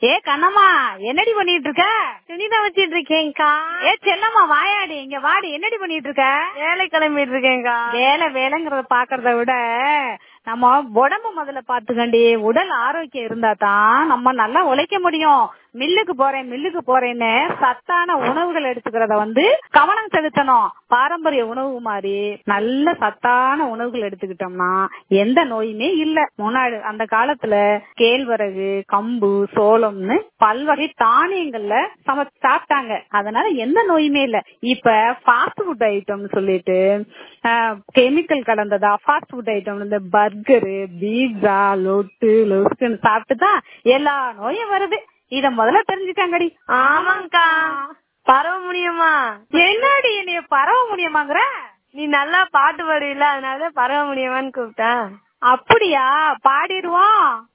ஏ கண்ணம்மா என்னடி பண்ணிட்டு இருக்க துணிதான் வச்சிட்டு இருக்கேன்க்கா ஏ செல்லம்மா வாயாடி இங்க வாடி என்னடி பண்ணிட்டு இருக்க வேலை கிளம்பிட்டு இருக்கேன்க்கா வேலை வேலைங்கறத பாக்குறத விட நம்ம உடம்பு முதல்ல பாத்துக்கண்டி உடல் ஆரோக்கியம் இருந்தா தான் நம்ம நல்லா உழைக்க முடியும் மில்லுக்கு போறேன் மில்லுக்கு போறேன்னு சத்தான உணவுகள் எடுத்துக்கிறத வந்து கவனம் செலுத்தணும் பாரம்பரிய உணவு மாதிரி நல்ல சத்தான உணவுகள் எடுத்துக்கிட்டோம்னா எந்த நோயுமே இல்ல முன்னாடி அந்த காலத்துல கேழ்வரகு கம்பு சோளம்னு பல்வகை தானியங்கள்ல சம சாப்பிட்டாங்க அதனால எந்த நோயுமே இல்ல இப்ப ஃபாஸ்ட் ஃபுட் ஐட்டம்னு சொல்லிட்டு கெமிக்கல் கலந்ததா ஃபாஸ்ட் ஃபுட் ஐட்டம் இந்த பர்கரு பீட்சா லொட்டு லொஸ்குன்னு சாப்பிட்டு தான் எல்லா நோயும் வருது இத முதல்ல தெரிஞ்சுட்டாங்கடி ஆமாங்கக்கா பரவ முடியுமா என்னடி என்னைய பரவ முடியுமாங்கிற நீ நல்லா பாட்டு பாடுவீல அதனால பரவ முடியுமான்னு கூப்பிட்டேன் அப்படியா பாடிடுவோம்